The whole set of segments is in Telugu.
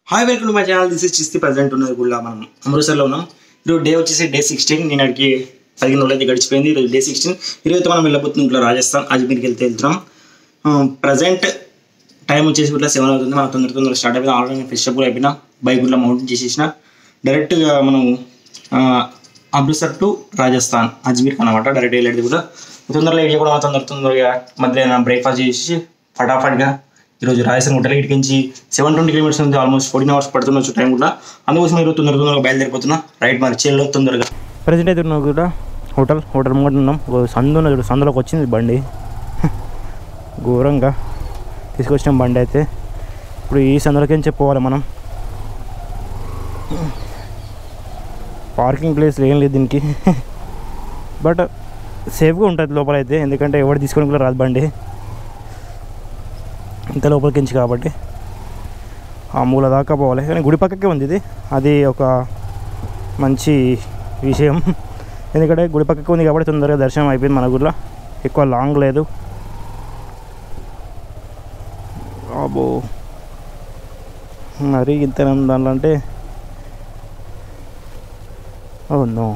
Hi welcome to my channel this is Chishti present ఉన్నది కూడా మనం అమృత్సర్లో ఉన్నాం ఈరోజు డే వచ్చేసి డే సిక్స్టీన్ నేను అడిగి పదిహేను రోజులు అయితే గడిచిపోయింది ఈరోజు డే సిక్స్టీన్ ఈరోజు అయితే మనం వెళ్ళబోతుంది ఇట్లా రాజస్థాన్ అజ్మీర్కి వెళ్తే వెళ్తున్నాం ప్రజెంట్ టైం వచ్చేసి ఇట్లా సెవెన్ అవుతుంది మనం తొందర తొందర స్టార్ట్ అయిపోయింది ఆల్రెడీ ఫెస్ట్ కూడా అయిపోయినా బైక్ ఇట్లా మౌంటైన్ చేసేసిన డైరెక్ట్గా మనం ఆ, అమృత్సర్ టు రాజస్థాన్ అజ్మీర్ అనమాట డైరెక్ట్ వెళ్ళేది కూడా తొందరగా లేట్ కూడా తొందర తొందరగా మధ్యాహ్నం బ్రేక్ఫాస్ట్ చేసి ఫటాఫట్గా ఈరోజు రాజస్థాన్ హోటల్ ఇటుకి నుంచి సెవెన్ ట్వంటీ కిలోమీటర్స్ ఉంది ఆల్మోస్ట్ ఫోర్టీన్ అవర్స్ పడుతుండొచ్చు టైం కూడా అందుకోసం ఈరోజు తొందర తొందరగా బయలుదేరిపోతున్నా రైట్ మరి చేలో తొందరగా ప్రజెంట్ అయితే ఉన్నాం కూడా హోటల్ హోటల్ ముంగట ఉన్నాం ఓ సందు ఉన్నది చూడు, సందులోకి వచ్చింది బండి ఘోరంగా తీసుకొచ్చిన బండి అయితే ఇప్పుడు ఈ సందులోకి నుంచి పోవాలి మనం పార్కింగ్ ప్లేస్ ఏం లేదు దీనికి బట్ సేఫ్గా ఉంటుంది లోపల అయితే ఎందుకంటే ఎవరు తీసుకొని కూడా రాదు బండి ఇంత లోపలికి నుంచి కాబట్టి ఆ మూల దాకా పోవాలి కానీ గుడి పక్కకే ఉంది ఇది అది ఒక మంచి విషయం ఎందుకంటే గుడి పక్కకు ఉంది కాబట్టి తొందరగా దర్శనం అయిపోయింది మన గుడిలో ఎక్కువ లాంగ్ లేదు అబ్బో మరి ఇంత దాంట్లో అంటే ఓ నో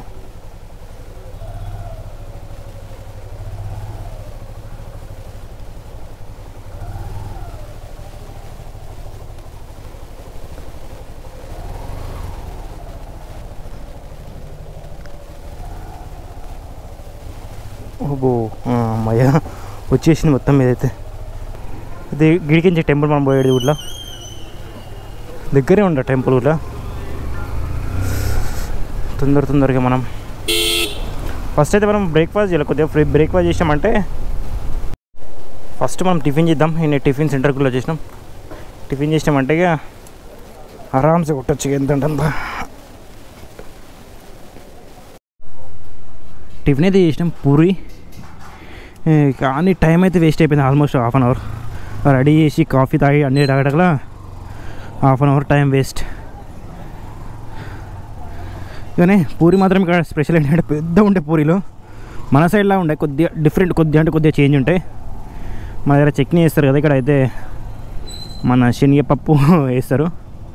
ఓబో అమ్మయ్య వచ్చేసింది మొత్తం మీదైతే ఇది గిడికించే టెంపుల్ మనం పోయేది ఊళ్ళో దగ్గరే ఉండ టెంపుల్ ఊళ్ళో తొందర తొందరగా మనం ఫస్ట్ అయితే మనం బ్రేక్ఫాస్ట్ చేయాలి కొద్దిగా ఫ్రీ బ్రేక్ఫాస్ట్ చేసామంటే ఫస్ట్ మనం టిఫిన్ చేద్దాం నేను టిఫిన్ సెంటర్కి వచ్చేసినాం టిఫిన్ చేసినామంటే ఇక ఆరామ్సే కొట్టచ్చు ఎంతంటే టిఫిన్ అయితే చేసినాం పూరి ఏ, కానీ టైం అయితే వేస్ట్ అయిపోయింది almost half an hour ready చేసి కాఫీ తాగి అన్నీ తాగటలా half an hour time waste కానీ పూరి మాత్రం ఇక్కడ స్పెషల్ ఏంటంటే పెద్ద ఉండే పూరీలు మన సైడ్లా ఉండే కొద్దిగా డిఫరెంట్ కొద్దిగా అంటే కొద్దిగా చేంజ్ ఉంటాయి మన దగ్గర చట్నీ వేస్తారు కదా ఇక్కడ అయితే మన శనగపప్పు వేస్తారు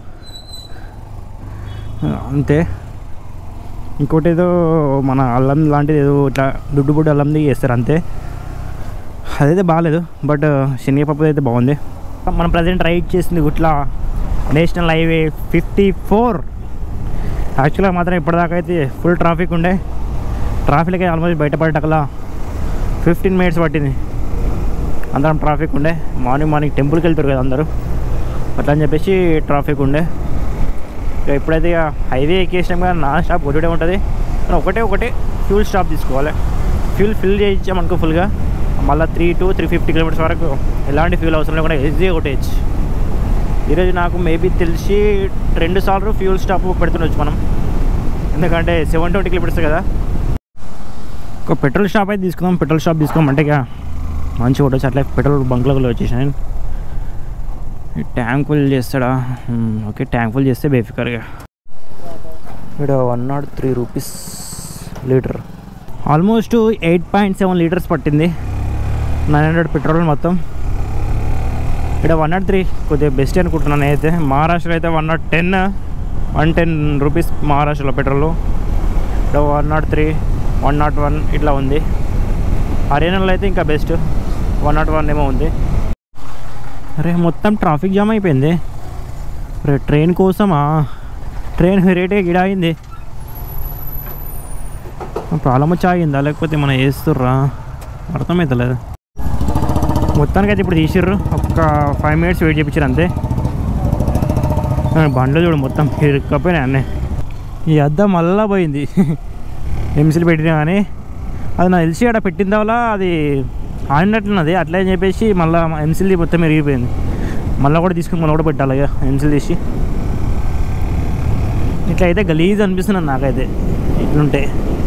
అంతే ఇంకోటి ఏదో మన అల్లం లాంటిది ఏదో ఇట్లా దుడ్డు బుడ్డు అల్లంది వేస్తారు అంతే అదైతే బాగాలేదు బట్ శనగపప్పు అయితే బాగుంది మనం ప్రజెంట్ రైడ్ చేసింది ఇట్లా నేషనల్ హైవే ఫిఫ్టీ ఫోర్ యాక్చువల్గా మాత్రం ఇప్పటిదాకా అయితే ఫుల్ ట్రాఫిక్ ఉండే ట్రాఫిక్ ఆల్మోస్ట్ బయటపడటకలా ఫిఫ్టీన్ మినిట్స్ పట్టింది అందరం ట్రాఫిక్ ఉండే మార్నింగ్ మార్నింగ్ టెంపుల్కి వెళ్తారు కదా అందరూ అట్లా అని చెప్పేసి ట్రాఫిక్ ఉండే ఇక ఎప్పుడైతే ఇక హైవే ఎక్కేసినాం కదా నా స్టాప్ ఒకటే ఉంటుంది కానీ ఒకటే ఒకటే ఫ్యూల్ స్టాప్ తీసుకోవాలి ఫ్యూల్ ఫిల్ చేయించామనుకో ఫుల్గా మళ్ళీ three to three fifty kilometres వరకు ఎలాంటి ఫ్యూల్ అవసరం లేకుండా ఈజీగా కొట్టేయచ్చు ఈరోజు నాకు మేబీ తెలిసి రెండు సార్లు ఫ్యూల్ స్టాప్ పెడుతుండొచ్చు మనం ఎందుకంటే సెవెన్ ట్వంటీ కిలోమీటర్స్ కదా ఒక పెట్రోల్ షాప్ అయితే తీసుకుందాం పెట్రోల్ షాప్ తీసుకుందాం అంటే ఇక మంచి కొట్టచ్చు అట్లా పెట్రోల్ బంక్లో వచ్చేసాను ఈ ట్యాంక్ ఫుల్ చేస్తాడా మ్మ్, ఓకే ట్యాంక్ ఫుల్ చేస్తే బేఫికర్గా ఇక్కడ one nought three rupees litre almost eight point seven litres పట్టింది నైన్ హండ్రెడ్ పెట్రోల్ మొత్తం ఇక్కడ వన్ నాట్ త్రీ కొద్దిగా బెస్ట్ అనుకుంటున్నాను అయితే మహారాష్ట్రలో అయితే one nought ten one ten rupees మహారాష్ట్రలో పెట్రోల్ ఇక్కడ one nought three one nought one ఇట్లా ఉంది హర్యానాలో అయితే ఇంకా బెస్ట్ వన్ నాట్ వన్ ఏమో ఉంది అరే మొత్తం ట్రాఫిక్ జామ్ అయిపోయింది అరే ట్రైన్ కోసమా ట్రైన్ రేటే గిడ అయింది ప్రాబ్లం వచ్చి ఆగిందా లేకపోతే మనం వేస్తుర్రా అర్థమవుతలేదు మొత్తానికి అయితే ఇప్పుడు తీసిర్రు ఒక ఫైవ్ మినిట్స్ వెయిట్ చేయించారు అంతే ఆ, బండ్లు చూడు మొత్తం ఇరుక్కపోయినాయి అన్నీ ఈ అద్దం మళ్ళా పోయింది ఎంసీలు పెట్టినా కానీ అది నాకు తెలిసి అక్కడ పెట్టిన వల్ల అది ఆడినట్లున్నది అట్లా అని చెప్పేసి మళ్ళీ ఎంసీల్ మొత్తం ఇరిగిపోయింది మళ్ళీ కూడా తీసుకుని మళ్ళీ కూడా పెట్టాలి ఇక ఎంసీల్ తీసి ఇట్లా అయితే గలీజ్ అనిపిస్తున్నది నాకైతే ఇట్లుంటే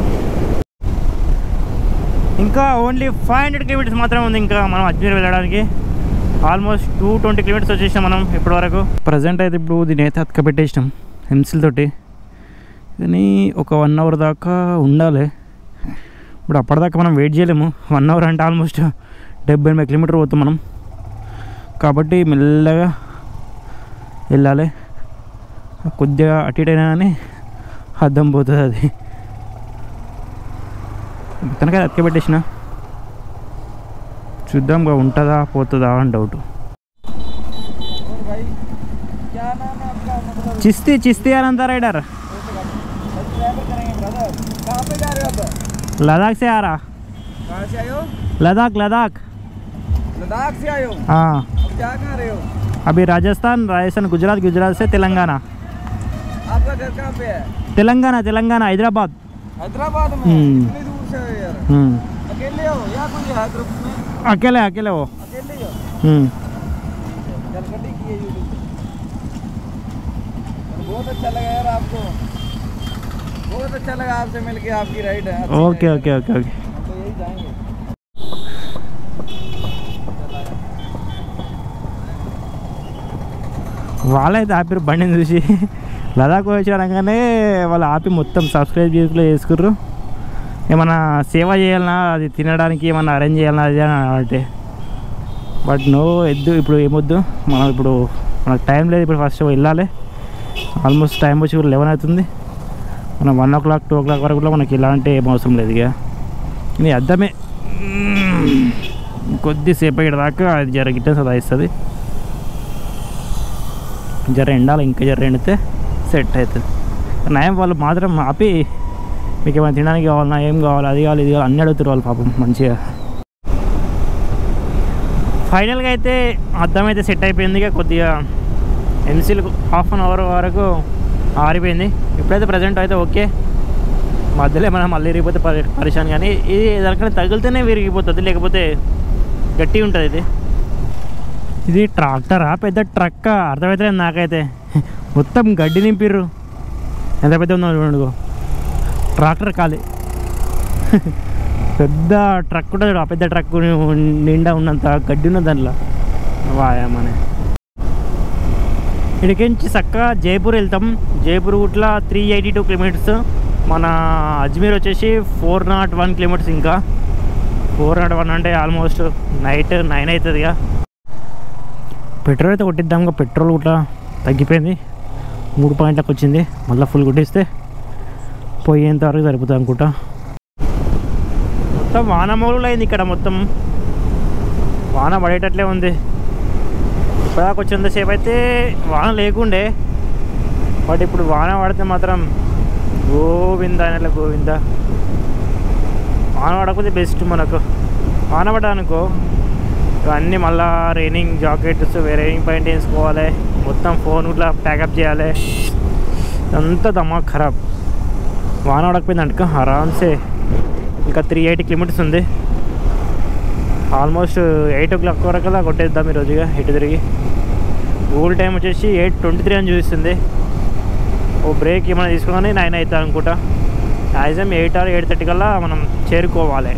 ఇంకా ఓన్లీ ఫైవ్ హండ్రెడ్ కిలోమీటర్స్ మాత్రమే ఉంది ఇంకా మనం అజ్మీర్ వెళ్ళడానికి ఆల్మోస్ట్ టూ ట్వంటీ కిలోమీటర్స్ వచ్చేసాం మనం ఇప్పటి వరకు ప్రజెంట్ అయితే ఇప్పుడు దీని అయితే అతక పెట్టేసినాం ఎంసీల్ తోటి కానీ ఒక వన్ అవర్ దాకా ఉండాలి ఇప్పుడు అప్పటిదాకా మనం వెయిట్ చేయలేము వన్ అవర్ అంటే ఆల్మోస్ట్ డెబ్బై ఎనభై కిలోమీటర్ పోతాం మనం కాబట్టి మెల్లగా వెళ్ళాలి కొద్దిగా అటు ఇటు అయినా కానీ అద్దం పోతుంది అది మొత్తానికి అది అతికి పెట్టేసిన చూద్దాం ఇక ఉంటుందా పోతుందా అని డౌట్ और भाई क्या नाम है आपका मतलब చిస్తీ చిస్తీ అని అంతా రైడర్ बस ट्रैवल करेंगे ब्रदर कहाँ पे जा रहे हो आप लद्दाख से आ रहा कहाँ से आए हो लद्दाख लद्दाख लद्दाख से आए हो हाँ अब जा कहाँ रहे हो अभी राजस्थान राजस्थान गुजरात गुजरात से तेलंगाना आपका घर कहाँ पे है तेलंगाना तेलंगाना हैदराबाद हैदराबाद में हम्म। इतनी दूर से आए यार हम्म, अकेले हो या कोई है ग्रुप में अकेले अकेले वो अकेले ही हो हम्म, जलगड्डी की है यूट्यूब बहुत अच्छा लगा यार आपको बहुत अच्छा लगा आपसे मिलके आपकी राइड है अच्छी okay ride okay okay okay है। हम तो यही जाएंगे వాళ్ళైతే ఆపిరు బండిని చూసి లదాఖ్ వచ్చారంగానే వాళ్ళు ఆపి మొత్తం సబ్స్క్రైబ్ చేసుకుని చేసుకుర్రు ఏమన్నా సేవ చేయాలన్నా అది తినడానికి ఏమన్నా అరేంజ్ చేయాలన్నా అది అని అంటే బట్ నో ఎద్దు ఇప్పుడు ఏమొద్దు మనం ఇప్పుడు మనకు టైం లేదు ఇప్పుడు ఫస్ట్ వెళ్ళాలి ఆల్మోస్ట్ టైం వచ్చి లెవెన్ అవుతుంది మనం one o'clock two o'clock వరకు కూడా మనకి ఇలాంటి ఏం అవసరం లేదు ఇక ఇది అద్దమే కొద్దిసేపు ఇక్కడ దాకా అది జర గిట్ట సదాయిస్తుంది జర ఎండాలి ఇంకా జర ఎండితే సెట్ అవుతుంది నయం వాళ్ళు మాత్రం ఆపి మీకు ఏమైనా తినడానికి కావాలన్నా ఏం కావాలి అది కావాలి ఇది కావాలి అన్నీ అడుగుతారు వాళ్ళు పాపం మంచిగా ఫైనల్గా అయితే అద్దం అయితే సెట్ అయిపోయింది ఇక కొద్దిగా ఎన్సీలు హాఫ్ అన్ అవర్ వరకు ఆరిపోయింది ఇప్పుడైతే ప్రజెంట్ అయితే ఓకే మధ్యలో ఏమైనా మళ్ళీ విరిగిపోతే పరి పరిశాన్ కానీ ఇది దానికన్నా తగిలితేనే విరిగిపోతుంది లేకపోతే గట్టిగా ఉంటుంది ఇది ఇది ట్రాక్టరా పెద్ద ట్రక్ అర్థమవుతలేదు నాకైతే మొత్తం గడ్డి నింపిర్రు ఎంత పెద్ద ఉందో చూడండి ట్రాక్టర్ ఖాళీ పెద్ద ట్రక్ ఉంటుంది చూడు, ఆ పెద్ద ట్రక్ నిండా ఉన్నంత గడ్డి ఉన్నది దాంట్లో వాయామనే ఇక్కడికించి చక్కగా జైపూర్ వెళ్తాం జైపూర్ గుట్ల త్రీ ఎయిటీ టూ కిలోమీటర్స్ మన అజ్మీర్ వచ్చేసి ఫోర్ నాట్ వన్ కిలోమీటర్స్ ఇంకా ఫోర్ నాట్ వన్ అంటే ఆల్మోస్ట్ నైట్ నైన్ అవుతుంది ఇక పెట్రోల్ అయితే కొట్టిద్దాం ఇంకా పెట్రోల్ కూడా తగ్గిపోయింది మూడు పాయింట్లకు వచ్చింది మళ్ళీ ఫుల్ కొట్టిస్తే పోయేంత వరకు సరిపోతుంది అనుకుంటా మొత్తం వాన మూలలో అయింది ఇక్కడ మొత్తం వాన పడేటట్లే ఉంది ఇప్పటిదాకా వచ్చేంతసేపు అయితే వాన లేకుండే బట్ ఇప్పుడు వాన పడితే మాత్రం గోవింద అనేలా గోవింద వాన పడకపోతే బెస్ట్ మనకు వాన పడ్డానుకో ఇవన్నీ మళ్ళా రైనింగ్ జాకెట్స్ రైనింగ్ పాయింట్ వేసుకోవాలి మొత్తం ఫోన్ ఇట్లా ప్యాకప్ చేయాలి అంతా దమాక్ ఖరాబ్ వాన పడకపోయింది అనుకో ఆరామ్సే ఇంకా త్రీ ఎయిటీ కిలోమీటర్స్ ఉంది ఆల్మోస్ట్ ఎయిట్ ఓ క్లాక్ వరకు అలా కొట్టేద్దాం ఈరోజు ఇక ఇటు తిరిగి గూగుల్ టైం వచ్చేసి ఎయిట్ ట్వంటీ త్రీ అని చూపిస్తుంది ఓ బ్రేక్ ఏమైనా తీసుకుని నైన్ అవుతుంది అనుకుంటా maximum eight or eight thirty కల్లా మనం చేరుకోవాలి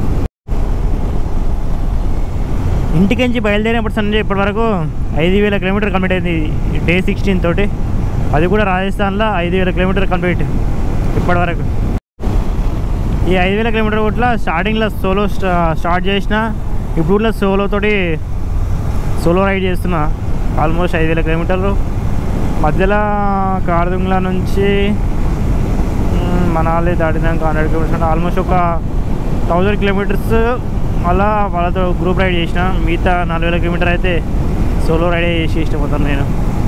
ఇంటికించి బయలుదేరినప్పుడు సంజయ్ ఇప్పటి వరకు ఐదు వేల కిలోమీటర్ కంప్లీట్ అయింది డే సిక్స్టీన్ తోటి అది కూడా రాజస్థాన్లో ఐదు వేల కిలోమీటర్ కంప్లీట్ ఇప్పటి వరకు ఈ ఐదు వేల కిలోమీటర్ కూడా స్టార్టింగ్లో సోలో స్టార్ట్ చేసిన ఇప్పుడు కూడా సోలో తోటి సోలో రైడ్ చేస్తున్నా ఆల్మోస్ట్ ఐదు వేల కిలోమీటర్లు మధ్యలో కార్దుంగ్లా నుంచి మ్, మనాలి దాటినాక హండ్రెడ్ కిలోమీటర్స్ ఆల్మోస్ట్ ఒక థౌజండ్ కిలోమీటర్స్ అలా వాళ్ళతో గ్రూప్ రైడ్ చేసిన మిగతా నాలుగు వేల కిలోమీటర్ అయితే సోలో రైడ్ చేసి ఇష్టపోతాను నేను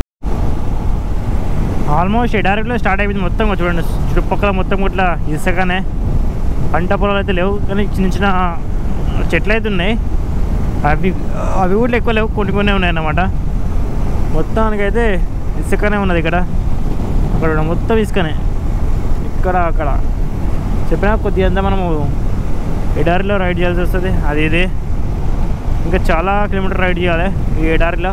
ఆల్మోస్ట్ ఎడారిలో స్టార్ట్ అయిపోయింది మొత్తం చూడండి చుట్టుపక్కల మొత్తం ఇట్లా ఇసుకనే పంట పొలాలు అయితే లేవు కానీ చిన్న చిన్న చెట్లు అయితే ఉన్నాయి అవి అవి కూడా ఎక్కువ లేవు కొన్ని కొన్ని ఉన్నాయి అన్నమాట మొత్తానికైతే ఇసుకనే ఉన్నది ఇక్కడ అక్కడ మొత్తం ఇసుకనే ఇక్కడ అక్కడ చెప్పినా కొద్దిగా అంతా మనము ఎడారిలో రైడ్ చేయాల్సి వస్తుంది అది ఇది ఇంకా చాలా కిలోమీటర్ రైడ్ చేయాలి ఈ ఎడారిలో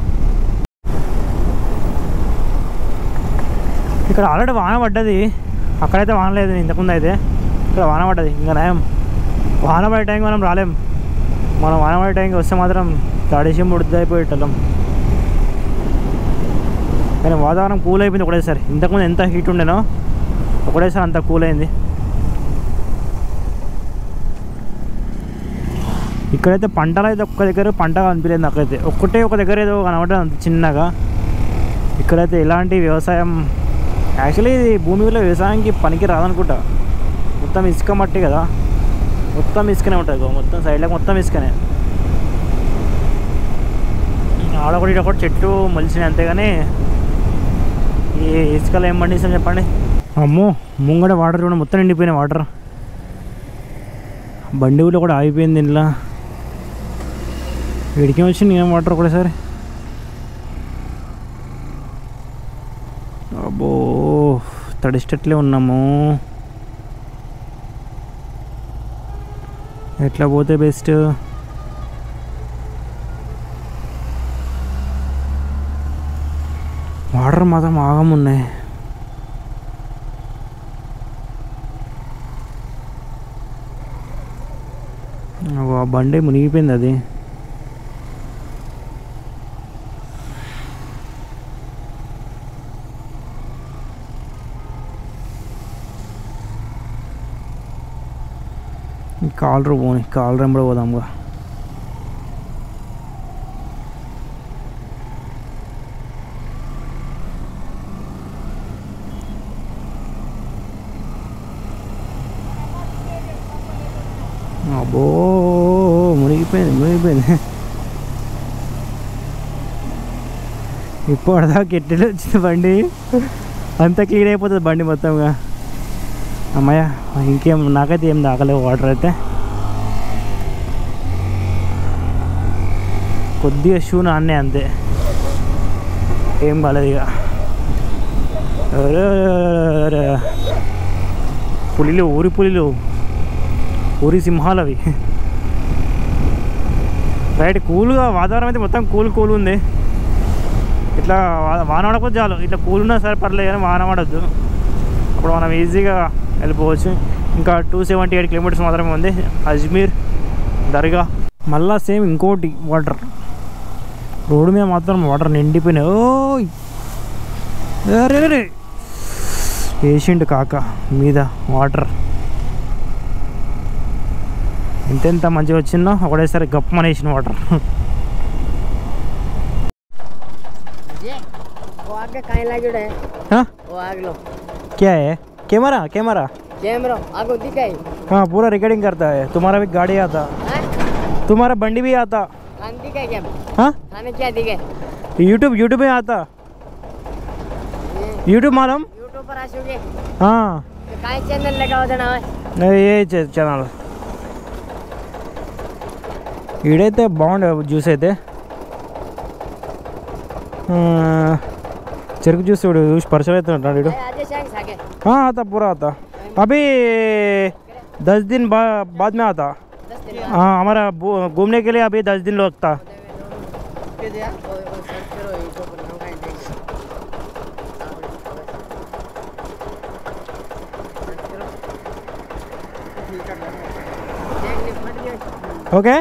ఇక్కడ ఆల్రెడీ వాన పడ్డది అక్కడైతే వాన లేదు ఇంతకుముందు అయితే ఇక్కడ వాన పడ్డది ఇంకా నయం వాన పడే టైంకి మనం రాలేం మనం వాన పడే టైంకి వస్తే మాత్రం తడిసి ముడిదైపోయేటోళ్ళం కానీ వాతావరణం కూల్ అయిపోయింది ఒకటేసారి ఇంతకుముందు ఎంత హీట్ ఉండేనో ఒకటేసారి అంత కూల్ అయింది ఇక్కడైతే పంటలు అయితే ఒక్క దగ్గర పంట కనిపించలేదు నాకైతే ఒక్కటే ఒక దగ్గర ఏదో కనబడడం చిన్నగా ఇక్కడైతే ఎలాంటి వ్యవసాయం యాక్చువల్లీ ఇది భూమిలో వ్యవసాయానికి పనికి రాదనుకుంటా మొత్తం ఇసుక మట్టి కదా మొత్తం ఇసుకనే ఉంటుంది గో. మొత్తం సైడ్లకు మొత్తం ఇసుకనే ఆడ కూడా ఇక్కడ కూడా చెట్లు మొలిచినాయి అంతేగాని ఈ ఇసుకలో ఏం పండిస్తాం చెప్పండి అమ్మో ముంగడ వాటర్ కూడా మొత్తం నిండిపోయినాయి వాటర్ బండి ఊళ్ళో కూడా ఆగిపోయింది ఇంట్లో వీడికి వచ్చింది ఏం వాటర్ ఒకటేసారి అబ్బో తడిస్టట్లే ఉన్నాము ఎట్లా పోతే బెస్ట్ వాటర్ మాత్రం ఆగమున్నాయి అగో ఆ బండి మునిగిపోయింది అది కాలర్ పోని కాలర్ ఎంబడి పోదాంగా అబ్బో మునిగిపోయింది మునిగిపోయింది ఇప్పటిదాకా ఎట్టెలు వచ్చింది బండి అంతా క్లీన్ అయిపోతుంది బండి మొత్తంగా అమ్మయ్య ఇంకేం నాకైతే ఏం దాకలేవు వాటర్ అయితే కొద్దిగా షూ నాన్నే అంతే ఏం కాలేదు ఇక అరే, అరే. పులిలు ఊరి పులిలు ఊరి సింహాలు అవి రైట్ కూల్గా వాతావరణం అయితే మొత్తం కూల్ కూల్ ఉంది ఇట్లా వా- వాన పడకపోతే చాలు ఇట్లా కూల్ ఉన్నా సరే పర్లేదు కానీ వాన పడద్దు అప్పుడు మనం ఈజీగా వెళ్ళిపోవచ్చు ఇంకా టూ సెవెంటీ ఎయిట్ కిలోమీటర్స్ మాత్రమే ఉంది అజ్మీర్ దర్గా మళ్ళా సేమ్ ఇంకోటి వాటర్ రోడ్డు మీద మాత్రం వాటర్ నిండిపోయినాయి ఓ అరే రే. వేసిండు కాక మీద వాటర్ ఎంతెంత మంచిగా వచ్చిందో ఒకటేసారి గప్పమని వేసిన వాటర్ वो आगे कहीं लगे है हाँ? वो आग लो क्या है कैमरा कैमरा कैमरा आगो दिखाई हाँ पूरा रिकॉर्डिंग करता है तुम्हारा भी गाड़ी आता हाँ तुम्हारा बंडी भी आता खान दिखाई क्या हाँ खाने क्या दिखे यूट्यूब यूट्यूब में आता यूट्यूब मालूम यूट्यूब पर आशोगे हाँ तो कहीं चैनल लगा हो जाना है नहीं, ये ఛ- ఛానల్ ఈడైతే బాగుండే జ్యూస్ అయితే ఆ, చెరుకు జ్యూస్ ఇప్పుడు చూసి పరిచయం అవుతున్నాడు వీడు आज शांग सागे हाँ आता पूरा आता अभी दस दिन बा, बाद में आता दस दिन हाँ हमारा बो- घूमने के लिए अभी दस दिन लगता के दिया वो वो सर्च करो यूट्यूब पर नाम कहीं देख सर्च करो देख ले फट गया ओके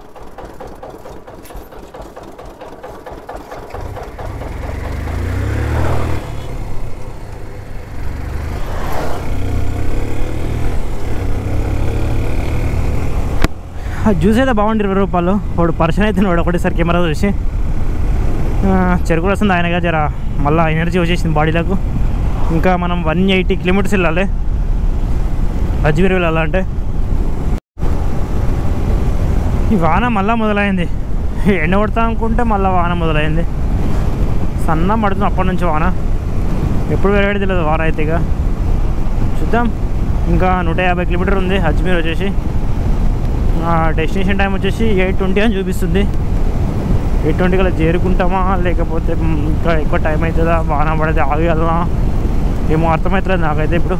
ఆ జ్యూస్ అయితే బాగుంది ఇరవై రూపాయలు వాడు పర్సన్ అయితే వాడు ఒకటేసారి కెమెరా చూసి ఆ, చెరుకు వస్తుంది ఆయనగా జర మళ్ళీ ఎనర్జీ వచ్చేసింది బాడీలకు ఇంకా మనం వన్ ఎయిటీ కిలోమీటర్స్ వెళ్ళాలి అజ్మీర్ వెళ్ళాలంటే ఈ వాన మళ్ళా మొదలైంది ఎండ కొడతా అనుకుంటే మళ్ళీ వాన మొదలైంది సన్న పడుతుంది అప్పటి నుంచి వాన ఎప్పుడు వెరగడి తెలియదు వాన అయితే ఇక చూద్దాం ఇంకా నూట యాభై కిలోమీటర్ ఉంది అజ్మీర్ వచ్చేసి డెస్టినేషన్ టైం వచ్చేసి ఎయిట్ ట్వంటీ అని చూపిస్తుంది ఎయిట్ ట్వంటీ కల్లా చేరుకుంటామా లేకపోతే మ్, ఇంకా ఎక్కువ టైం అవుతుందా వాన పడితే ఆగగలనా ఏమో అర్థమవుతలేదు నాకైతే ఇప్పుడు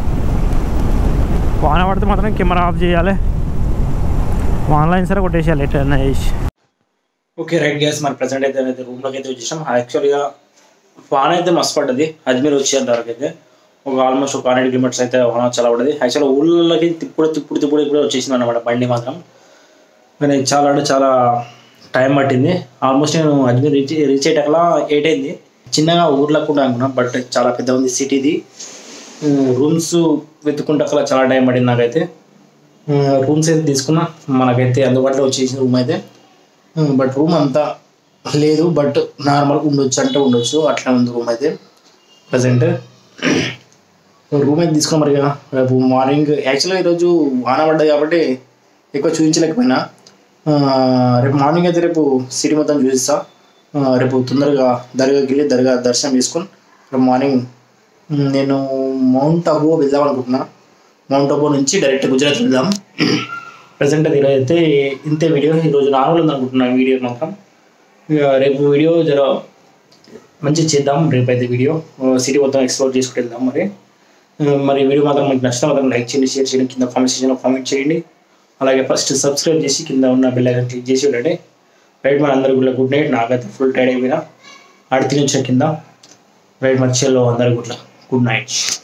వాన పడితే మాత్రం కెమెరా ఆఫ్ చేయాలి ఆన్లైన్ సరే కొట్టేసేయాలి ఎట్లా చేసి ఓకే రైట్ గ్యాస్ మరి ప్రజెంట్ అయితే అయితే రూమ్లోకి అయితే వచ్చేసాం యాక్చువల్గా వాన అయితే మస్తు పడ్డది అజ్మీర్ వచ్చేంత వరకు అయితే ఒక ఆల్మోస్ట్ ఒక హండ్రెడ్ కిలోమీటర్స్ అయితే వాన చాలా పడ్డది యాక్చువల్గా ఊళ్ళోకి తిప్పుడు తిప్పుడు తిప్పుడు ఇప్పుడు వచ్చేసింది అనమాట బండి మాత్రం కానీ చాలా అంటే చాలా టైం పట్టింది ఆల్మోస్ట్ నేను అజ్మీర్ రీచ్ రీచ్ అయ్యేటకలా ఎయిట్ అయింది చిన్నగా ఊర్లోకి కూడా అనుకున్నా బట్ చాలా పెద్ద ఉంది సిటీది రూమ్స్ వెతుకుంటకలా చాలా టైం పడింది నాకైతే రూమ్స్ అయితే తీసుకున్నా మనకైతే అందుబాటులో వచ్చేసిన రూమ్ అయితే బట్ రూమ్ అంతా లేదు బట్ నార్మల్ ఉండొచ్చు అంటే ఉండొచ్చు అట్లా ఉంది రూమ్ అయితే ప్రజెంట్ రూమ్ అయితే తీసుకున్నాం మరి ఇక రేపు మార్నింగ్ యాక్చువల్గా ఈరోజు వాన పడ్డది కాబట్టి ఎక్కువ చూపించలేకపోయినా ఆ, రేపు మార్నింగ్ అయితే రేపు సిటీ మొత్తం చూపిస్తా ఆ, రేపు తొందరగా దర్గాకి వెళ్ళి దర్గా దర్శనం చేసుకొని రేపు మార్నింగ్ ఉమ్, నేను మౌంట్ అబో వెళ్దాం అనుకుంటున్నా మౌంట్ అబో నుంచి డైరెక్ట్ గుజరాత్ వెళ్దాం ప్రజెంట్ అది ఈరోజు అయితే ఇంతే వీడియో ఈరోజు నార్మల్ ఉంది అనుకుంటున్నాను వీడియో మాత్రం ఇక రేపు వీడియో జర మంచిగా చేద్దాం రేపు అయితే వీడియో సిటీ మొత్తం ఎక్స్ప్లోర్ చేసుకుంటూ వెళ్దాం మరి ఆ, మరి వీడియో మాత్రం మీకు నచ్చితే మాత్రం లైక్ చేయండి షేర్ చేయండి కింద కామెంట్ సెక్షన్లో కామెంట్ చేయండి అలాగే ఫస్ట్ సబ్స్క్రైబ్ చేసి కింద ఉన్న బెల్ ఐకాన్ క్లిక్ చేసి ఉండండి రైట్ మన అందరికి కూడా గుడ్ నైట్ నాకైతే ఫుల్ టైడ్ అయిపోయినా ఆడి తిని కింద రైట్ మధ్యలో అందరికి గుడ్ నైట్